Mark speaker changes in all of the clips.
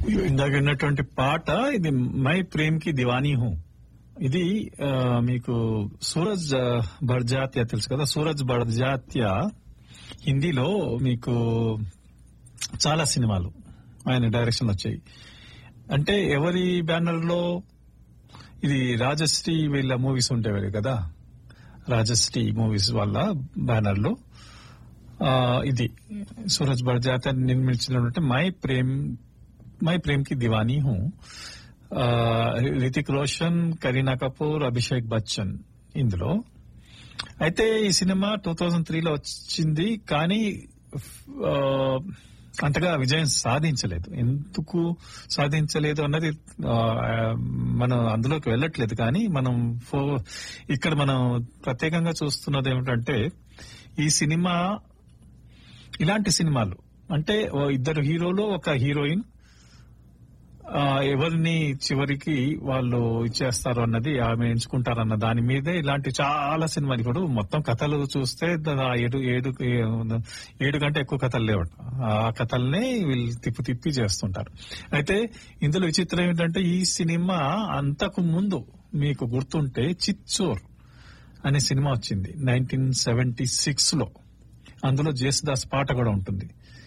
Speaker 1: ఇందాక విన్నటువంటి పాట ఇది మై ప్రేమ్ కి దివానీ హూ ఇది ఆ, మీకు సూరజ్ ఆ, బర్జాత్య తెలుసు కదా సూరజ్ బర్జాత్య హిందీలో మీకు చాలా సినిమాలు ఆయన డైరెక్షన్ వచ్చాయి అంటే ఎవరి బ్యానర్ లో ఇది రాజశ్రీ వీళ్ళ మూవీస్ ఉండేవి కదా రాజశ్రీ మూవీస్ వాళ్ళ బ్యానర్ లో ఆ, ఇది సూరజ్ బర్జాత్య నిర్మించినటువంటి మై ప్రేమ్ మై ప్రేమ్ కి దివానీ హూ ఆ, రితిక్ రోషన్ కరీనా కపూర్ అభిషేక్ బచ్చన్ ఇందులో అయితే ఈ సినిమా టూ థౌజండ్ త్రీలో వచ్చింది కానీ ఆ, అంతగా విజయం సాధించలేదు ఎందుకు సాధించలేదు అన్నది ఆ, మనం అందులోకి వెళ్ళట్లేదు కానీ మనం ఫో ఇక్కడ మనం ప్రత్యేకంగా చూస్తున్నది ఏమిటంటే ఈ సినిమా ఇలాంటి సినిమాలు అంటే ఓ ఇద్దరు హీరోలు ఒక హీరోయిన్ ఆ, ఎవరిని చివరికి వాళ్ళు ఇచ్చేస్తారు అన్నది ఆమె ఎంచుకుంటారన్న దాని మీదే ఇలాంటి చాలా సినిమాలు ఇప్పుడు మొత్తం కథలు చూస్తే ద- ఆ ఏడు ఏడు ఏడు కంటే ఎక్కువ కథలు లేవట ఆ కథల్నే వీళ్ళు తిప్పి తిప్పి చేస్తుంటారు అయితే ఇందులో విచిత్రం ఏంటంటే ఈ సినిమా అంతకు ముందు మీకు గుర్తుంటే చిచ్చోర్ అనే సినిమా వచ్చింది నైన్టీన్ సెవెంటీ సిక్స్ లో అందులో జేసుదాస్ పాట కూడా ఉంటుంది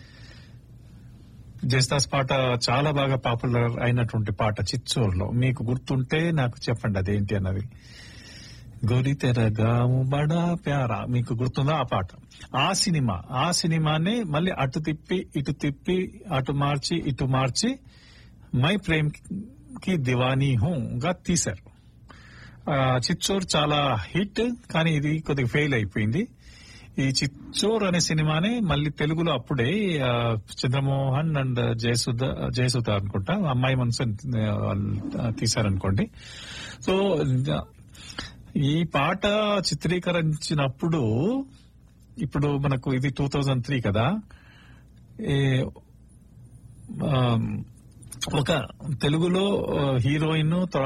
Speaker 1: జేసుదాస్ పాట చాలా బాగా పాపులర్ అయినటువంటి పాట చిచ్చోర్లో మీకు గుర్తుంటే నాకు చెప్పండి అదేంటి అన్నది గోరి తెరగాము బడా ప్యారా మీకు గుర్తుందా ఆ పాట ఆ సినిమా ఆ సినిమాని మళ్ళీ అటు తిప్పి ఇటు తిప్పి అటు మార్చి ఇటు మార్చి మై ప్రేమ్ కి దివానీ హూ గా తీశారు ఆ, చిచ్చోర్ చాలా హిట్ కానీ ఇది కొద్దిగా ఫెయిల్ అయిపోయింది ఈ చిచ్చోర్ అనే సినిమాని మళ్ళీ తెలుగులో అప్పుడే ఆ, చంద్రమోహన్ అండ్ జయసుధ జయసుధ అనుకుంటా అమ్మాయి మనసు తీశారనుకోండి సో ఈ పాట చిత్రీకరించినప్పుడు ఇప్పుడు మనకు ఇది టూ థౌజండ్ త్రీ కదా ఏ, ఆ, ఒక తెలుగులో హీరోయిన్